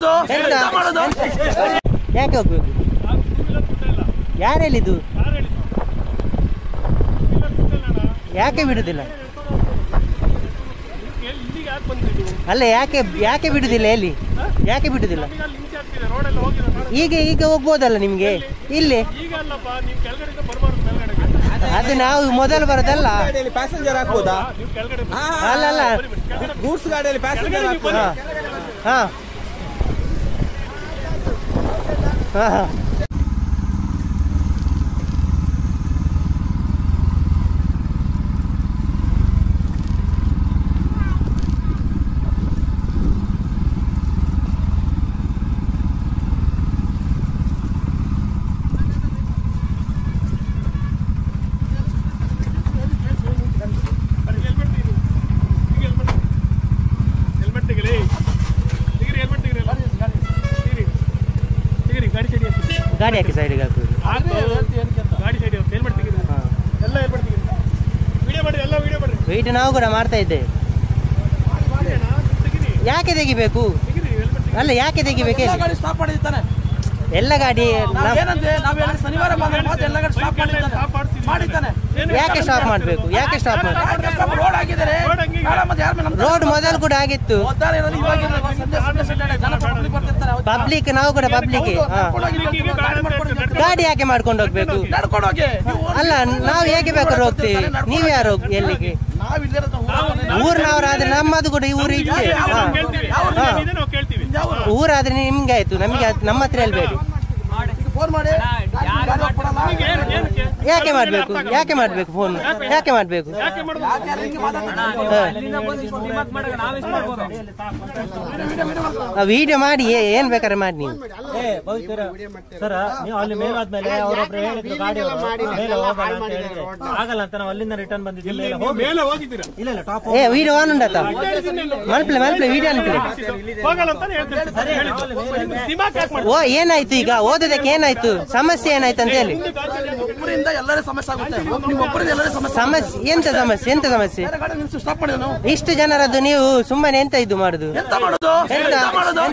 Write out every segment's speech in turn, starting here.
ಎಂತ ಯಾಕೆ ಹೋಗ್ಬೇಕು ಯಾರು ಹೇಳಿದ್ದು ಯಾಕೆ ಬಿಡುದಿಲ್ಲ ಅಲ್ಲ ಯಾಕೆ ಯಾಕೆ ಬಿಡುದಿಲ್ಲ ಎಲ್ಲಿ ಯಾಕೆ ಬಿಡುದಿಲ್ಲ ಈಗ ಈಗ ಹೋಗ್ಬೋದಲ್ಲ ನಿಮ್ಗೆ ಇಲ್ಲಿ ಅದು ನಾವು ಮೊದಲು ಬರೋದಲ್ಲ ಗಾಡಿಯಲ್ಲಿ ಪ್ಯಾಸೆಂಜರ್ ಹಾಕ್ಬೋದಾ ಅಲ್ಲ ಅಲ್ಲ ಗೂಡ್ಸ್ ಗಾಡಿಯಲ್ಲಿ ಪ್ಯಾಸೆಂಜರ್ ಹಾಕ್ಬೋದಾ ಹಾ ಹಾ ಹಾ ಗಾಡಿ ಹಾಕಿ ಸೈಡಿಗೆ ಹಾಕುದು ಗಾಡಿ ಸೈಡ್ ಹೆಲ್ಮೆಟ್ ತೆಗೀರಿ ಎಲ್ಲ ಹೆಲ್ಮೆಟ್ ತೆಗೀರಿ ವಿಡಿಯೋ ಮಾಡಿ ಎಲ್ಲ ವಿಡಿಯೋ ಮಾಡಿ ವೆಯ್ಟ್ ನಾವು ಕೂಡ ಮಾಡ್ತಾ ಇದ್ದೇವೆ ಯಾಕೆ ತೆಗಿಬೇಕು ತೆಗೀರಿ ಹೆಲ್ಮೆಟ್ ಅಲ್ಲ ಯಾಕೆ ತೆಗಿಬೇಕು ಹೇಳಿ? ಗಾಡಿ ಸ್ಟಾಪ್ ಮಾಡಿದ್ದಾನೆ ಎಲ್ಲ ಗಾಡಿ ನಾವು ಏನಂದ್ರೆ ನಾವ್ ಹೇಳಿ ಶನಿವಾರ ಬಂದ್ರೆ ಮಾತ್ರ ಎಲ್ಲ ಗಾಡಿ ಸ್ಟಾಪ್ ಮಾಡಿದ್ದಾನೆ ಮಾಡಿದ್ದಾನೆ ಯಾಕೆ ಸ್ಟಾಪ್ ಮಾಡಬೇಕು ಯಾಕೆ ಸ್ಟಾಪ್ ಮಾಡಬೇಕು ರೋಡ್ ಆಗಿದ್ದಾರೆ ಬೇಡ ಮತ್ತೆ ಯಾರ ಮೇಲೆ ನಂಬ್ತಾರೆ? ರೋಡ್ ಮೊದಲು ಕೂಡ ಆಗಿತ್ತು ಒದ್ದಾರ ಇರೋದು ಇವಾಗ ಇಲ್ಲ. ಸಂಜೆ ಸಂಜೆ ಸಂಜೆ ಜನ public ಬರ್ತಿರ್ತಾರೆ. ಹೌದಾ? ಪಬ್ಲಿಕ್ ನಾವು ಕೂಡ ಪಬ್ಲಿಕ್ ನಡ್ಕೊಂಡು ಹೋಗಿ ನೀವು ಗಾಡಿ ಮಾಡ್ಕೊಂಡು ಹೋಗಿ. ಗಾಡಿ ಯಾಕೆ ಮಾಡ್ಕೊಂಡು ಹೋಗ್ಬೇಕು ನಡ್ಕೊಂಡು ಹೋಗಿ ನೀವು ಅಲ್ಲ ನಾವು ಹೇಗೆ ಬೇಕಾದ್ರೂ ಹೋಗ್ತೀವಿ ನೀವು ಯಾರು ಎಲ್ಲಿಗೆ ನಾವ್ ಇಲ್ಲಿರೋದು ಊರಲ್ಲಿ. ಊರಿನವರಾದ್ರೆ ನಮ್ಮದು ಕೂಡ ಊರು ಇচ্ছে ಹಾ. ಕೇಳ್ತೀವಿ ಹಾ. ಇದೆ ನಾವು ಕೇಳ್ತೀವಿ ಊರಾದ್ರೆ ನಿಮ್ಗೆ ಆಯ್ತು ನಮಗೆ ಆಯ್ತು, ನಮ್ಮ ಹತ್ರ ಹೇಳ್ಬೇಡಿ ಈಗ ಫೋನ್ ಮಾಡಿ ಗಾಡಿ ಕೊಡಲ್ಲ. ಏನು ಏನಕ್ಕೆ ಯಾಕೆ ಮಾಡ್ಬೇಕು ಯಾಕೆ ಮಾಡ್ಬೇಕು ಫೋನ್ ಯಾಕೆ ಮಾಡ್ಬೇಕು ಯಾಕೆ ಮಾಡೋದು ಯಾಕೆ ಹಿಂಗೆ ಮಾತಾಡ್ತಾರೆ? ವಿಡಿಯೋ ಮಾಡಿ ಏ- ಏನ್ ಬೇಕಾದ್ರೆ ಮಾಡಿ ನೀವು ಸರ್ ನೀವು ಅಲ್ಲಿ ಮೇಲಾದ್ಮೇಲೆ ಅವರೊಬ್ರು ಹೇಳಿದ್ರು ಗಾಡಿ ಮೇಲೆ ಹೋಗಲ್ಲ ಅಂತ ಹೇಳಿದ್ರೆ ಆಗಲ್ಲ ಅಂತ ನಾವು ಅಲ್ಲಿಂದ ರಿಟರ್ನ್ ಬಂದಿದ್ದೀವಿ ಮೇಲೆ ಹೋಗಿ ಮೇಲೆ ಹೋಗಿದ್ದೀರಾ ಇಲ್ಲ ಇಲ್ಲ ಟಾಪ್ ಏ ವಿಡಿಯೋ ಆನ್ ಉಂಡತ್ತ ಮಲ್ಪ್ಲೆ ಮಲ್ಪ್ಲೆ ವಿಡಿಯೋ ಅನ್ಪ್ಲೆ ಹೋಗಲ್ಲ ಅಂತಾನೆ ಹೇಳ್ತೀನಿ ಹೇಳಿದ್ದು. ದಿಮಾಕ್ ಯಾಕೆ ಮಾಡ್ತೀರಾ? ಓ ಏನಾಯ್ತು ಈಗ ಓದೋದಕ್ಕೆ ಏನಾಯ್ತು ಸಮಸ್ಯೆ ಏನಾಯ್ತು ಅಂತ ಹೇಳಿ ಒಬ್ಬರಿಂದ ಎಲ್ಲರೂ ಸಮಸ್ಯೆ ಆಗುತ್ತೆ ನಿಮ್ಮ ಒಬ್ಬರಿಂದ ಎಲ್ಲರೂ ಸಮಸ್ಯೆ ಸಮಸ್ಯೆ ಎಂತ ಸಮಸ್ಯೆ ಎಂತ ಸಮಸ್ಯೆ ಬೇರೆ ಗಾಡಿ ನಿಲ್ಸಿ ಸ್ಟಾಪ್ ಮಾಡಿದ ನಾವು ಇಷ್ಟು ಜನರದ್ದು ನೀವು ಸುಮ್ಮನೆ ಎಂತ ಇದು ಮಾಡುದು ಎಂತ ಮಾಡೋದು ಎಂತ ಎಂತ ಮಾಡೋದು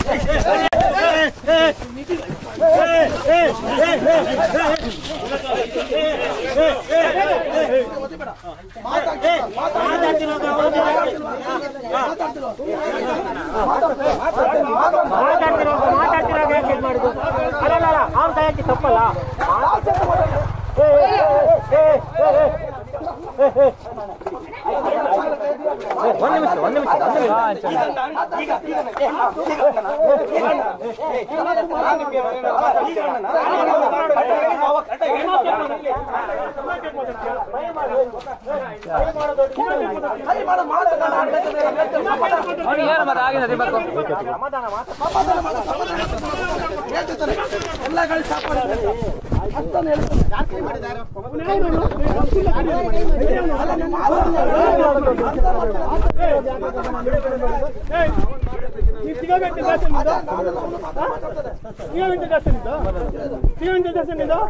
ಎಲ್ಲ ಗಾಡಿ ಸ್ಟಾಪ್ ಮಾಡಿದ್ದಾರೆ ಅಂತಾನೆ ಹೇಳ್ತಾರೆ. ನೀವು ಸಿಗೋಗಂಟೆ ದರ್ಶನ ಇದು? ಹಾ? ಸಿಗೋಗಂಟೆ ದರ್ಶನ ಇದು? ಸಿಗೋಗಂಟೆ ದರ್ಶನ ಇದು?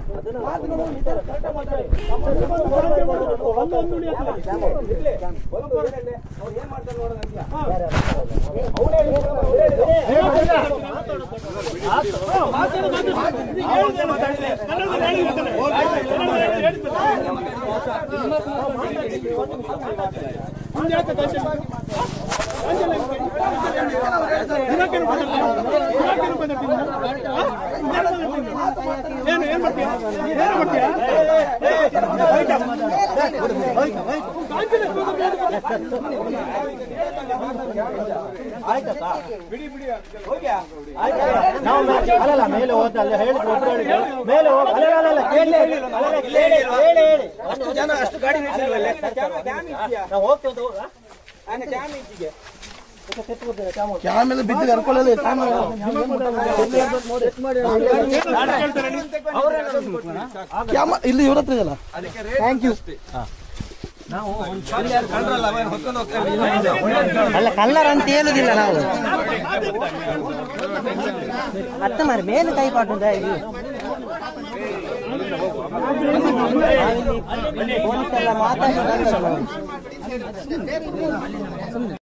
ಒಂದು ಒಂದು ಉಳಿಯತ್ತಲ್ಲ. ಮುಂದೆ ಯಾಕೆ ದರ್ಶನ? ದಿನಕ್ಕೆ ದಿನಕ್ಕೆ ಬಂದಿರ್ತೀನಿ ಏನು ಏನು ಮಾಡ್ತೀಯ ಏನು ಮಾಡ್ತೀಯ ನಾವು ಮೇಲೆ- ಅಲ್ಲಲ್ಲ ಮೇಲೆ ಹೋದ ಅಲ್ಲಿ ಹೇಳಿದ್ರು ಒಬ್ರು ಹೇಳಿದ್ರು ಮೇಲೆ ಹೋಗಿ ಅಲ್ಲ ಅಲ್ಲ ಅಲ್ಲ ಕೇಳಿ ಹೇಳಿ ಹೇಳಿ ಹೇಳಿ ಹೇಳಿ ಅಷ್ಟು ಜನ ಅಷ್ಟು ಗಾಡಿ ನಿಲ್ಸಿಲ್ವಲ್ಲ? ನಾವು ಹೋಗ್ತೇವೆ ಹೋಗ ಕ್ಯಾಮೆಲ್ಲ ಬಿದ್ದು ಕರ್ಕೊಳ್ಳಲ್ಲ ಕ್ಯಾಮ ಇಲ್ಲಿ ಇವ್ರ ಹತ್ರ ಇದೆಯಲ್ಲ ಥ್ಯಾಂಕ್ ಯು ಅಲ್ಲ ಕಲ್ಲರ್ ಅಂತ ಹೇಳುದಿಲ್ಲ ನಾವು ಅತ್ತ ಮಾರಿ ಮೇಲೆ ಕೈ ಪಾಟುದ ಇದು ಪೊಲೀಸ್ ಎಲ್ಲ ಮಾತಾಡಿ ಬಂದದ್ದು ನಾವು.